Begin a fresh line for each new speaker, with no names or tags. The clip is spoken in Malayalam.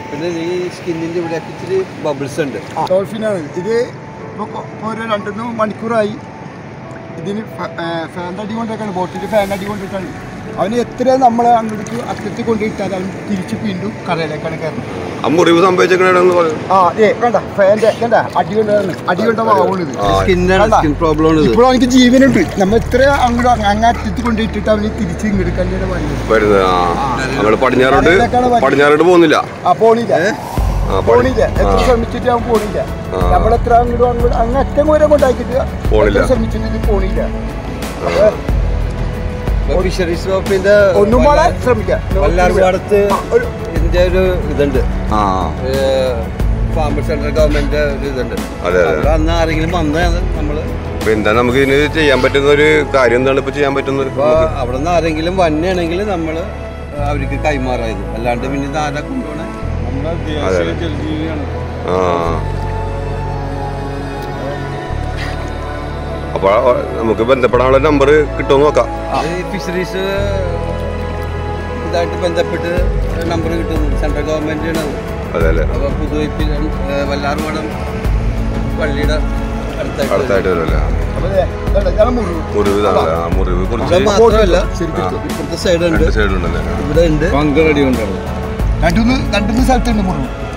പിന്നെ ഈ സ്കിന്നിന്റെ ഇവിടെ ഇച്ചിരി ബബിൾസ് ഉണ്ട്
ഡോൾഫിനാണ് ഇത് ഇപ്പോൾ ഒരു രണ്ടു മണിക്കൂറായി ഇതിന് ഫാൻ അടി കൊണ്ടൊക്കെയാണ് ബോട്ടിൽ ഫാൻ അടി കൊണ്ടിട്ടാണ് അവന് എത്ര നമ്മൾ അങ്ങോട്ട് അറ്റത്ത് കൊണ്ടിട്ടാൽ അവൻ തിരിച്ച് വീണ്ടും കടയിലേക്കാണ് കയറുന്നത്
ആ മുറിവ് സംഭവിച്ചേക്കണെന്ന് പറഞ്ഞു
ആ ഏ കണ്ട ഫാൻ്റെ കണ്ട അടി കൊണ്ടാണ് അടി കൊണ്ട ഭാഗമാണിത്
ആ
സ്കിന്നാണ്
കണ്ടാ?
സ്കിൻ പ്രോബ്ലം ആണ് ഇത്
ഇപ്പോൾ അവനിക്ക് ജീവനുണ്ട് നമ്മൾ ഇത്ര അങ്ങോട്ട് അങ്ങ് അറ്റത്ത് കൊണ്ടിട്ടിട്ട് അവന് തിരിച്ച് ഇങ്ങോട്ട് കല്യാണം വരുന്നത്
വരുന്നത് ആ ഞങ്ങൾ പടിഞ്ഞാറോട്ട് പടിഞ്ഞാറോട്ട് പോകുന്നില്ല
ആ പോണില്ല
ആ പടി
പോണില്ല എത്ര
ആ.
ശ്രമിച്ചിട്ട് അവൻ പോണില്ല
ആ.
നമ്മളെത്ര അങ്ങോട്ടും അങ്ങോട്ട് അങ്ങ് അറ്റം വരെ കൊണ്ടാക്കിയിട്ട്
പോണില്ല.
എത്ര ശ്രമിച്ചിട്ട് ഇത് പോണില്ല അപ്പൊ
ഫിഷറീസ് വകുപ്പിന്റെ
ഒന്നും പാടെ ശ്രമിക്കാം
വല്ലാർപാടത്ത്
ആ, ഒരു
ഇതിന്റെ ഒരു ഇതുണ്ട്
ആ
ഫാമർ സെൻട്രൽ ഗവൺമെന്റ് ഒരു ഇതുണ്ട്
അതെ, അതെ.
അവിടെ അന്ന് ആരെങ്കിലും വന്നാൽ നമ്മള്
അപ്പൊ എന്താ നമുക്ക് ഇതിന് ചെയ്യാൻ പറ്റുന്ന ഒരു കാര്യം എന്താണ് ഇപ്പൊ ചെയ്യാൻ പറ്റുന്ന ഒരു
ഇപ്പൊ അവിടെ നിന്ന് ആരെങ്കിലും വന്നെയാണെങ്കിൽ നമ്മള് അവർക്ക് കൈമാറായത് അല്ലാണ്ട് പിന്നെ ഇത് ആരാ കൊണ്ടുപോണേ
അതെ ആ അപ്പൊ നമുക്ക് ബന്ധപ്പെടാനുള്ള നമ്പർ കിട്ടുമെന്ന് നോക്കാം
അത് ഈ ഫിഷറീസ് ഇതായിട്ട് ബന്ധപ്പെട്ട് നമ്പർ കിട്ടും സെൻട്രൽ ഗവൺമെന്റാണ് അത്
അതെ അല്ലേ
അപ്പൊ പുതുവൈപ്പിൽ വല്ലാർപാടം പള്ളിയുടെ അടുത്തായിട്ട്
അടുത്തായിട്ട് വരുമല്ലേ
അപ്പൊ ദേ, ഇതുണ്ട്, ഇതാണ് മുറിവ്.
മുറിവ് ഇതാണല്ലേ? ആ മുറിവ്
ഇവിടെ
കുറിച്ച്
മാത്രമല്ല
ശരിക്കും
ആ.
ഇപ്പുറത്തെ സൈഡ് ഉണ്ട്
രണ്ട് സൈഡിലുണ്ടല്ലേ
ഇവിടെ ഉണ്ട്
പങ്കറടി കൊണ്ടാണ്
രണ്ടുമൂന്ന് രണ്ടുമൂന്ന് സ്ഥലത്തുണ്ട് മുറിവ്